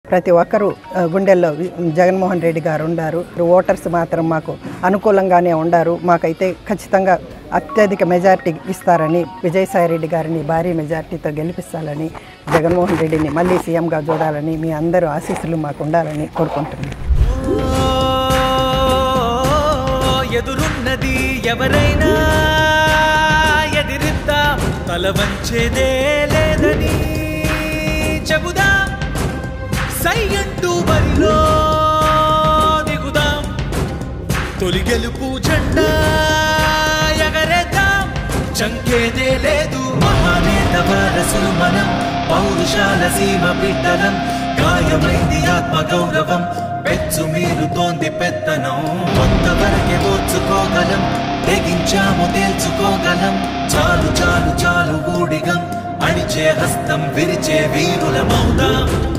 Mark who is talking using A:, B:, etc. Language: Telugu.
A: ప్రతి ఒక్కరూ ఆ, గుండెల్లో వి- జగన్మోహన్ రెడ్డి గారు ఉండారు ఓటర్స్ మాత్రం మాకు అనుకూలంగానే ఉండారు మాకైతే ఖచ్చితంగా అత్యధిక మెజారిటీ ఇస్తారని విజయసాయి రెడ్డి గారిని భారీ మెజారిటీతో గెలిపిస్తారని జగన్మోహన్ రెడ్డిని మళ్ళీ సీఎంగా చూడాలని మీ అందరూ ఆశీస్సులు మాకు ఉండాలని కోరుకుంటున్నాను
B: ఎదురున్నది ఎవరైనా ఎదిరిద్దాం తల వంచేదే లేదని చెబుదాం సై అంటూ బరిలో దిగుదాం తొలి గెలుపు జెండా ఎగరేద్దాం చంకేదే లేదు మహానేత వారసులు మనం పౌరుషాల సీమ బిడ్డలం గాయమైంది ఆత్మ గౌరవం పెచ్చు మీరుతోంది పెత్తనం కొంతవరకే ఓర్చుకోగలం తెగించాము తేల్చుకోగలం చాలు చాలు చాలు ఊడిగం అణిచే హస్తం విరిచే వీరుల మౌదాం